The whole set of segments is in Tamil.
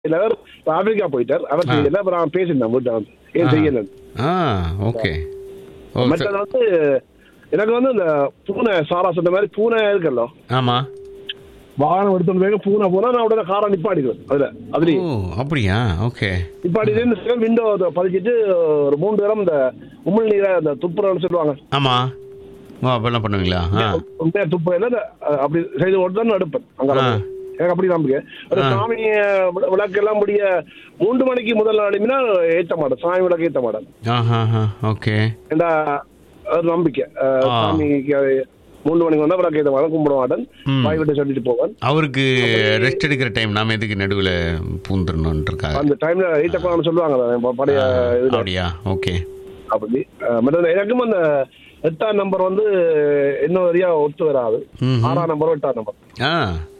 இல்ல அவர் இப்ப ஆப்பிரிக்கா போயிட்டார் அவர் ஆ. செய்யல அப்புறம் அவன் பேசியிருந்தான் வீட்டை வந்து ஏன் செய்யல ஆ ஓகே ஓ மற்றது வந்து எனக்கு வந்து இந்த பூனை சாரா சொன்ன மாதிரி பூனை இருக்குல்ல ஆமாம் வாகனம் எடுத்துட்டு போய் பூனை போனா நான் உடனே காரை நிப்பாடிடுவேன் அதுல அதுலயும் ஓ அப்படியா ஓகே நிப்பாடிட்டு இந்த செகண்ட் விண்டோ பதிச்சிட்டு ஒரு மூணு தரம் இந்த உமிழ் நீரை அந்த துப்புரவுன்னு சொல்லுவாங்க ஆமாம் ஓ அப்படிலாம் பண்ணுவீங்களா ஆ உண்மையா துப்பு இல்லை இந்த, அஹ், அப்படி செய்து கொண்டு தான் எடுப்பேன் அங்க ஆ. எனக்கு அப்படி நம்பிக்கை ஒரு ஆ. சாமி அஹ், விளக்கு எல்லாம் முடிய மூன்று மணிக்கு முதல் நாளுமினா ஏத்த மாட்டேன் சாமி விளக்கு ஏத்த மாட்டேன் ஆஹா ஓகே ஏண்டா ஒரு நம்பிக்கை அஹ், ஆ. சாமிக்கு அது மூணு மணிக்கு வந்தா விளக்கு ஏத்த மாட்டேன் கும்பிட மாட்டேன் ம். வாய் விட்டு சொல்லிட்டு போவேன் அவருக்கு ரெஸ்ட் எடுக்கிற டைம் நாம எதுக்கு நடுவில் பூந்துடணுன்றக்காக அந்த டைம்ல எயிட் ஓ சொல்லுவாங்க அதான் பழைய இதுல அப்படியா ஓகே அப்படி அஹ், மற்றது எனக்கும் அந்த எட்டாம் நம்பர் வந்து இன்னும் வரையா ஒத்து வராது ம்ஹும். ஆறாம் நம்பர் எட்டாம் நம்பர் ஆ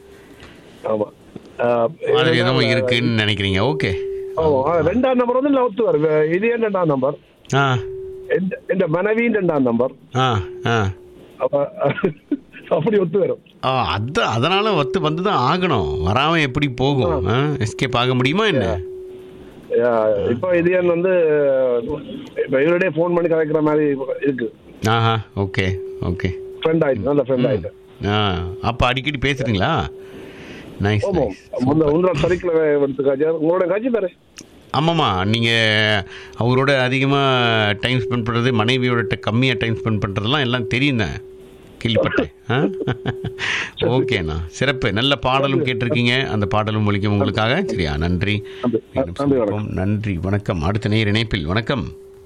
ஆமா அஹ், அது என்னன்னா, எதுவும் இருக்குன்னு நினைக்கிறீங்க ஓகே ஆமா, ஆ, ரெண்டாம் நம்பர் வந்து நான் ஒத்து வரும் இது ஏன் ரெண்டாம் நம்பர் ஆ எந்த- எந்த மனைவியின் ரெண்டாம் நம்பர் ஆ ஆ அப்ப அப்படி ஒத்து வரும் ஆ அதான் அதனால ஒத்து வந்து தான் ஆகணும் வராம எப்படி போகும் எஸ்கேப் ஆக முடியுமா என்ன யா, இப்போ இது ஏன் வந்து இப்ப இவருடைய ஃபோன் பண்ணி கதைக்கிற மாதிரி இருக்கு ஆஹா ஓகே ஓகே ஃப்ரெண்ட் ஆயிட்டு நல்ல ஃப்ரெண்ட் ஆயிட்டு ஆ அப்போ அடிக்கடி பேசுறீங்களா நைஸ் ஆமா நைஸ் முந்த முந்தின சனிக்கிழமை வந்து காட்சி உங்களோட காட்சி பாரு ஆமாம்மா நீங்கள் அவரோட அதிகமாக டைம் ஸ்பெண்ட் பண்ணுறது மனைவியோட கம்மியாக டைம் ஸ்பெண்ட் பண்ணுறதெல்லாம் எல்லாம் தெரியும் தான் கேள்விப்பட்டேன் ஆ ஓகேண்ணா சிறப்பு நல்ல பாடலும் கேட்டிருக்கீங்க அந்த பாடலும் ஒழிக்கும் உங்களுக்காக சரியா நன்றி நன்றி. மீண்டும் நன்றி, வணக்கம். சந்திப்போம். நன்றி வணக்கம் அடுத்த நேர் இணைப்பில் வணக்கம்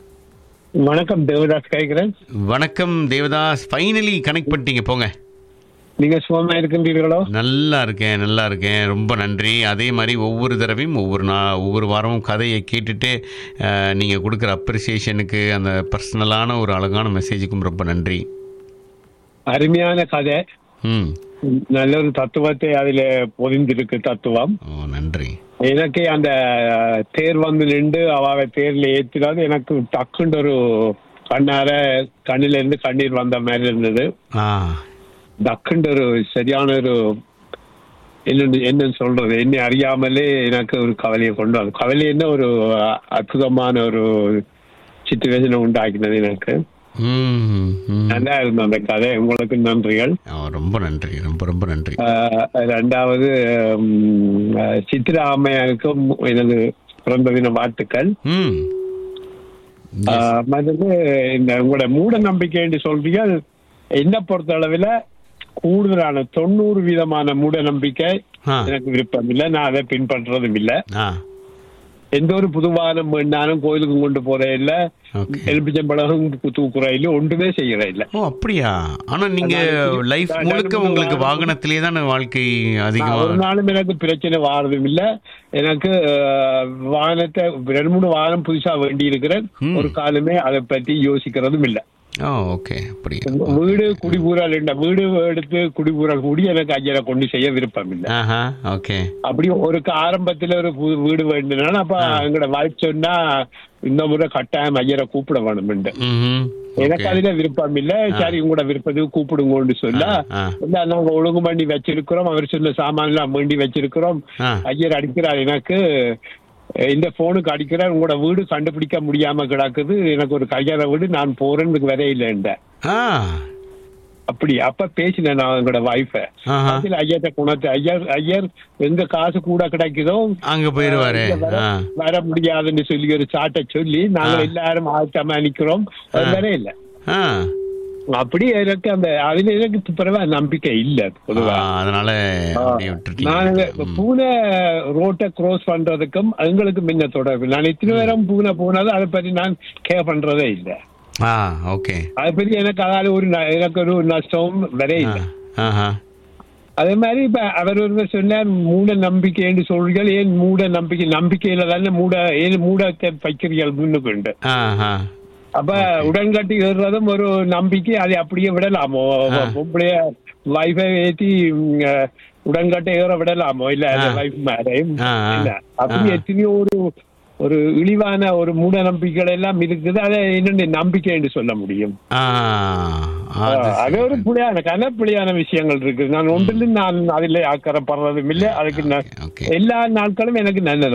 வணக்கம் தேவதாஸ் கேட்கிறேன் வணக்கம் தேவதாஸ் ஃபைனலி கனெக்ட் பண்ணிட்டீங்க போங்க நீங்க சுகமா இருக்கின்றீர்களோ நல்லா இருக்கேன் நல்லா இருக்கேன் ரொம்ப நன்றி அதே மாதிரி ஒவ்வொரு தடவையும் ஒவ்வொரு நா ஒவ்வொரு வாரமும் கதையை கேட்டுட்டு நீங்கள் கொடுக்குற அப்ரிசியேஷனுக்கு அந்த பர்சனலான ஒரு அழகான மெசேஜுக்கும் ரொம்ப நன்றி அருமையான கதை ம் நல்ல ஒரு தத்துவத்தை அதுல பொதிந்திருக்கு தத்துவம் ஓ நன்றி எனக்கு அந்த தேர் வந்து நின்று அவ தேர்ல ஏத்தினாது எனக்கு டக்குன்னு ஒரு கண்ணார கண்ணில இருந்து கண்ணீர் வந்த மாதிரி இருந்தது ஆ டக்குன்னு ஒரு சரியான ஒரு என்ன என்னன்னு சொல்றது என்னை அறியாமலே எனக்கு ஒரு கவலையை கொண்டு வந்து கவலை என்ன ஒரு அற்புதமான ஒரு சுச்சுவேஷனை உண்டாக்கினது எனக்கு ம் ம். நல்லா இருந்தது அந்த கதை உங்களுக்கு நன்றிகள் ஓ, ரொம்ப நன்றி ரொம்ப ரொம்ப நன்றி ஆஹ் ரெண்டாவது உம், ஆஹ் சித்ரா அம்மையாருக்கும் எனது பிறந்த தின வாழ்த்துக்கள் ம் ஆஹ் மற்றது இந்த உங்களோட மூட நம்பிக்கை என்று சொல்றீங்க என்ன பொறுத்த அளவில் கூடுதலான தொண்ணூறு விதமான மூட நம்பிக்கை ஆ எனக்கு விருப்பம் இல்லை நான் அதை பின்பற்றதும் இல்லை ஆ எந்த ஒரு புதுவானம் வேணாலும் கோயிலுக்கு கொண்டு போறே இல்ல ஓகே எலும்பிச்சம்பழகம் தூக்குற இல்ல ஒன்றுமே செய்யற இல்ல ஓ அப்படியா ஆனா நீங்க நான் லைஃப் நான் முழுக்க நான் உங்களுக்கு நான் வாகனத்திலே தானே வாழ்க்கை நான் ஒரு அதிகமாக நாளும் எனக்கு பிரச்சனை வாரதும் இல்ல எனக்கு அஹ், வாகனத்தை ரெண்டு மூணு வாகனம் புதுசா வேண்டி இருக்கிறேன் ம். ஒரு காலமே அதை பத்தி யோசிக்கிறதும் இல்ல ஓ ஓகே அப்படியா வீடு குடிபூரல் இல்ல வீடு எடுத்து குடிபூரல் கூடி எனக்கு ஐயரை கொண்டு செய்ய விருப்பம் இல்ல ஆஹா ஓகே அப்படி ஒரு க- ஆரம்பத்துல ஒரு புது வீடு வேண்டுனா அப்ப எங்களோட வாய்ப்பு சொன்னா இந்த முறை கட்டாயம் ஐயரை கூப்பிட வேணும்னு ம் எனக்கு அதுல விருப்பம் இல்ல சரி உங்களோட விருப்பத்துக்கு கூப்பிடுங்கன்னு சொல்ல ஆ, ஆ. இல்ல நாங்க ஒழுங்கு பண்ணி வச்சிருக்கிறோம் அவர் சொன்ன சாமான் எல்லாம் வேண்டி வச்சிருக்கிறோம் ஆ. ஐயர் அடிக்கிறார் எனக்கு அஹ், இந்த போனுக்கு அடிக்கிறார் உங்களோட வீடு கண்டுபிடிக்க முடியாம கிடக்குது எனக்கு ஒரு கல்யாண வீடு நான் போறேன்னு வரையில்லைன்ற ஆ அப்படி அப்ப பேசினேன் நான் எங்களோட வைஃப ஆஹா. ஐயர்ட்ட குணத்தை ஐயர் ஐயர் எங்க காசு கூட கிடைக்குதோ அங்க போயிருவாரு இங்க வர- ஆ வர முடியாதுன்னு சொல்லி ஒரு சாட்டை சொல்லி நாங்க ஆ. எல்லாரும் ஆழ்த்தமா நிக்கிறோம் அது ஆ. வரையில ஆ அப்படி எனக்கு அந்த அதுல எனக்கு பிறவா நம்பிக்கை இல்ல பொதுவா ஆ, அதனால அப்படியே நான் விட்டுட்டீங்க ம். பூனை ரோட்டை கிராஸ் பண்றதுக்கும் எங்களுக்கு முன்ன தொடர்பு நான் இத்தனை நேரம் பூனை போனது அதை பத்தி நான் கேர் பண்றதே இல்ல ஆ ஓகே அதை பத்தி எனக்கு அதால ஒரு ந- எனக்கு ஒரு நஷ்டம் வரே ஆ, இல்லை ஆஹா அதே மாதிரி இப்ப அவர் ஒருவர் சொன்னார் மூட நம்பிக்கை என்று சொல்றீர்கள் ஏன் மூட நம்பிக்கை நம்பிக்கையில தானே மூட ஏன் மூடத்தை வைக்கிறீர்கள் முன்னுக்கு ஆஹா அப்ப உடன்கட்டி ஏறுறதும் ஒரு நம்பிக்கை அதை அப்படியே விடலாமோ ஆ. பொம்பளைய வைஃபை ஏத்தி ம், அஹ், உடன்கட்டை ஏற விடலாமோ இல்ல ஆ. வைஃப் மேலே ஆ, ஆ. இல்ல அப்படி ஆ. எத்தனையோ ஒரு ஒரு இழிவான ஒரு மூட நம்பிக்கைகள் எல்லாம் இருக்குது அதை என்னென்ன நம்பிக்கை என்று சொல்ல முடியும் ஆ அது அது ஒரு புளியான கனப்பிளியான விஷயங்கள் இருக்கு நான் ஒன்றிலும் நான் அதில் அக்கறைப்படுறதும் இல்லை அதுக்கு நான் ஓகே எல்லா நாட்களும் எனக்கு நல்ல